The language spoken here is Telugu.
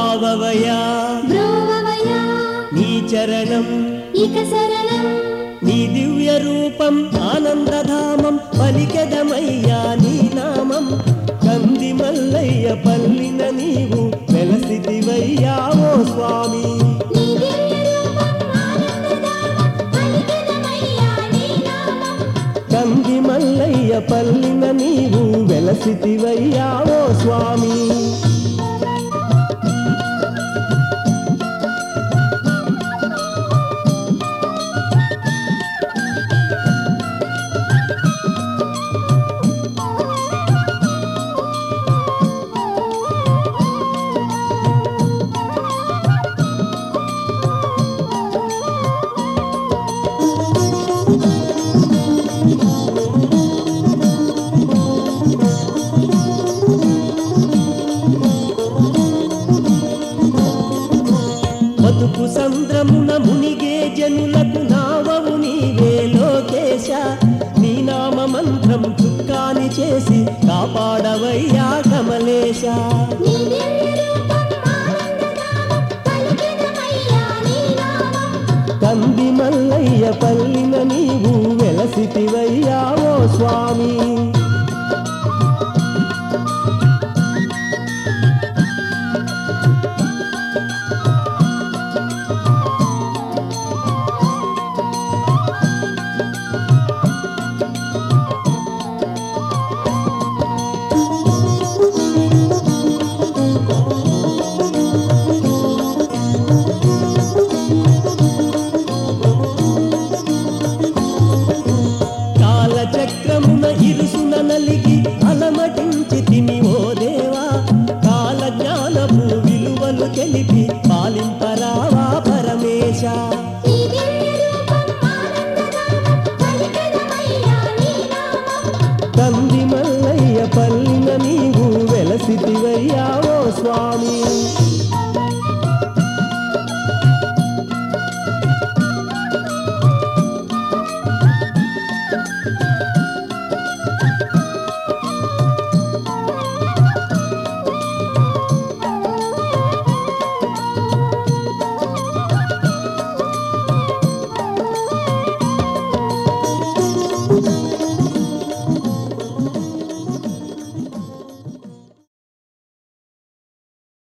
కావవయా బ్రోవవయా నీ చరణం ఇక శరణం నీ దివ్య రూపం ఆనందధామం పలికెదమయ్యా నీ నామం కంది మల్లయ్య పల్లిన నీవు వెలసిదివయ్యా ఓ స్వామి నీ దివ్య రూపం ఆనందదామం పలికెదమయ్యా నీ నామం కంది మల్లయ్య పల్లిన నీవు వెలసిదివయ్యా ఓ స్వామి బతుకు సంద్రమున మునిగే జనులకు నావవు నీవే లోకేశ నీ నామ మంత్రం చుక్కాని చేసి కాపాడవయ్యా కమలేశ నీ దివ్య రూపం ఆనందదామం పలికెదమయ్యా నీ నామం కంది మల్లయ్య పల్లిన నీవు వెలసితివయ్యా ఓ స్వామి కాలచక్రమున ఇరుసున నలిగి అలమటించి తిని ఓ దేవా కాల జ్ఞానపు విలువలు తెలిపి పాలింపరావా పరమేశ నీ దివ్య రూపం ఆనందదామం పలికెదమయ్యా నీ నామం కంది మల్లయ్య పల్లిన నీవు వెలసితివ